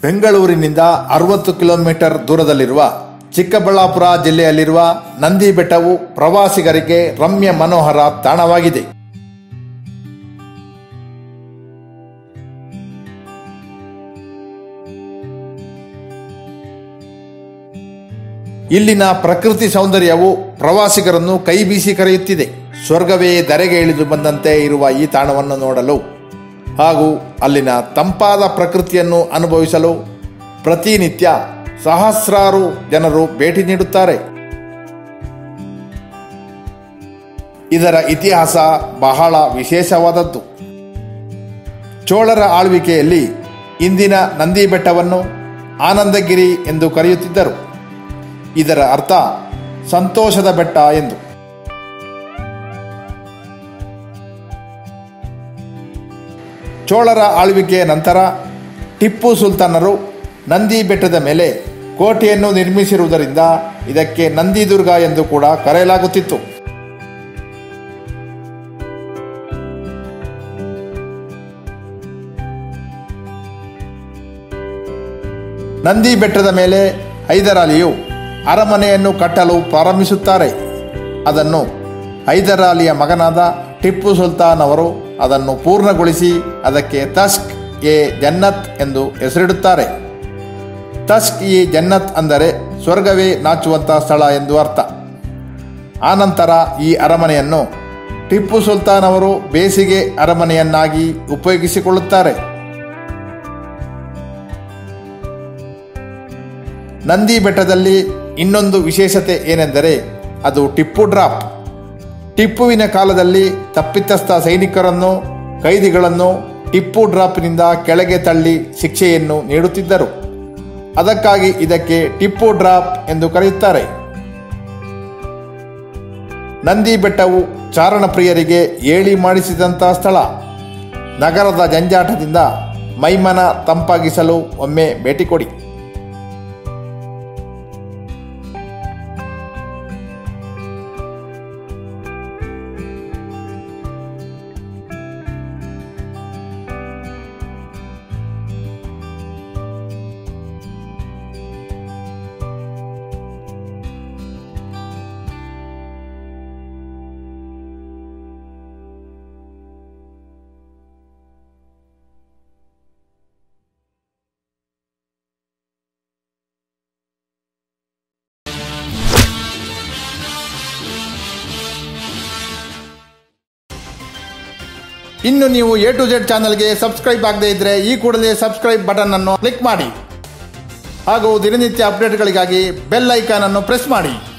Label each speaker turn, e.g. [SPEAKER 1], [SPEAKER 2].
[SPEAKER 1] ಬೆಂಗಳೂರಿನಿಂದ ಅರವತ್ತು ಕಿಲೋಮೀಟರ್ ದೂರದಲ್ಲಿರುವ ಚಿಕ್ಕಬಳ್ಳಾಪುರ ಜಿಲ್ಲೆಯಲ್ಲಿರುವ ನಂದಿ ಬೆಟ್ಟವು ಪ್ರವಾಸಿಗರಿಗೆ ರಮ್ಯ ಮನೋಹರ ತಾಣವಾಗಿದೆ ಇಲ್ಲಿನ ಪ್ರಕೃತಿ ಸೌಂದರ್ಯವು ಪ್ರವಾಸಿಗರನ್ನು ಕೈ ಬೀಸಿ ಕರೆಯುತ್ತಿದೆ ಸ್ವರ್ಗವೇ ಧರೆಗೆ ಇಳಿದು ಬಂದಂತೆ ಇರುವ ಈ ತಾಣವನ್ನು ನೋಡಲು ಹಾಗೂ ಅಲ್ಲಿನ ತಂಪಾದ ಪ್ರಕೃತಿಯನ್ನು ಅನುಭವಿಸಲು ಪ್ರತಿನಿತ್ಯ ಸಹಸ್ರಾರು ಜನರು ಭೇಟಿ ನೀಡುತ್ತಾರೆ ಇದರ ಇತಿಹಾಸ ಬಹಳ ವಿಶೇಷವಾದದ್ದು ಚೋಳರ ಆಳ್ವಿಕೆಯಲ್ಲಿ ಇಂದಿನ ನಂದಿ ಬೆಟ್ಟವನ್ನು ಆನಂದಗಿರಿ ಎಂದು ಕರೆಯುತ್ತಿದ್ದರು ಇದರ ಅರ್ಥ ಸಂತೋಷದ ಬೆಟ್ಟ ಎಂದು ಚೋಳರ ಆಳ್ವಿಕೆಯ ನಂತರ ಟಿಪ್ಪು ಸುಲ್ತಾನರು ನಂದಿ ಬೆಟ್ಟದ ಮೇಲೆ ಕೋಟೆಯನ್ನು ನಿರ್ಮಿಸಿರುವುದರಿಂದ ಇದಕ್ಕೆ ನಂದಿದುರ್ಗ ಎಂದು ಕೂಡ ಕರೆಯಲಾಗುತ್ತಿತ್ತು ನಂದಿ ಬೆಟ್ಟದ ಮೇಲೆ ಹೈದರಾಲಿಯು ಅರಮನೆಯನ್ನು ಕಟ್ಟಲು ಪ್ರಾರಂಭಿಸುತ್ತಾರೆ ಅದನ್ನು ಹೈದರಾಲಿಯ ಮಗನಾದ ಟಿಪ್ಪು ಸುಲ್ತಾನ್ ಅವರು ಅದನ್ನು ಪೂರ್ಣಗೊಳಿಸಿ ಅದಕ್ಕೆ ತಸ್ಕ್ ಎ ಜನ್ನತ್ ಎಂದು ಹೆಸರಿಡುತ್ತಾರೆ ತಸ್ಕ್ ಇ ಜನ್ನತ್ ಅಂದರೆ ಸ್ವರ್ಗವೇ ನಾಚುವಂಥ ಸ್ಥಳ ಎಂದು ಅರ್ಥ ಆನಂತರ ಈ ಅರಮನೆಯನ್ನು ಟಿಪ್ಪು ಸುಲ್ತಾನ್ ಅವರು ಬೇಸಿಗೆ ಅರಮನೆಯನ್ನಾಗಿ ಉಪಯೋಗಿಸಿಕೊಳ್ಳುತ್ತಾರೆ ನಂದಿ ಬೆಟ್ಟದಲ್ಲಿ ಇನ್ನೊಂದು ವಿಶೇಷತೆ ಏನೆಂದರೆ ಅದು ಟಿಪ್ಪು ಡ್ರಾಪ್ ಟಿಪ್ಪುವಿನ ಕಾಲದಲ್ಲಿ ತಪ್ಪಿತಸ್ಥ ಸೈನಿಕರನ್ನು ಕೈದಿಗಳನ್ನು ಟಿಪ್ಪು ಡ್ರಾಪ್ನಿಂದ ಕೆಳಗೆ ತಳ್ಳಿ ಶಿಕ್ಷೆಯನ್ನು ನೀಡುತ್ತಿದ್ದರು ಅದಕ್ಕಾಗಿ ಇದಕ್ಕೆ ಟಿಪ್ಪು ಡ್ರಾಪ್ ಎಂದು ಕರೆಯುತ್ತಾರೆ ನಂದಿ ಬೆಟ್ಟವು ಚಾರಣ ಪ್ರಿಯರಿಗೆ ಏಳಿ ಮಾಡಿಸಿದಂಥ ಸ್ಥಳ ನಗರದ ಜಂಜಾಟದಿಂದ ಮೈಮನ ತಂಪಾಗಿಸಲು ಒಮ್ಮೆ ಭೇಟಿ ಕೊಡಿ ಇನ್ನು ನೀವು ಎ ಟು ಜೆಡ್ ಚಾನಲ್ಗೆ ಸಬ್ಸ್ಕ್ರೈಬ್ ಆಗದೇ ಇದ್ದರೆ ಈ ಕೂಡಲೇ ಸಬ್ಸ್ಕ್ರೈಬ್ ಬಟನ್ ಅನ್ನು ಕ್ಲಿಕ್ ಮಾಡಿ ಹಾಗೂ ದಿನನಿತ್ಯ ಅಪ್ಡೇಟ್ಗಳಿಗಾಗಿ ಬೆಲ್ ಐಕಾನ್ ಅನ್ನು ಪ್ರೆಸ್ ಮಾಡಿ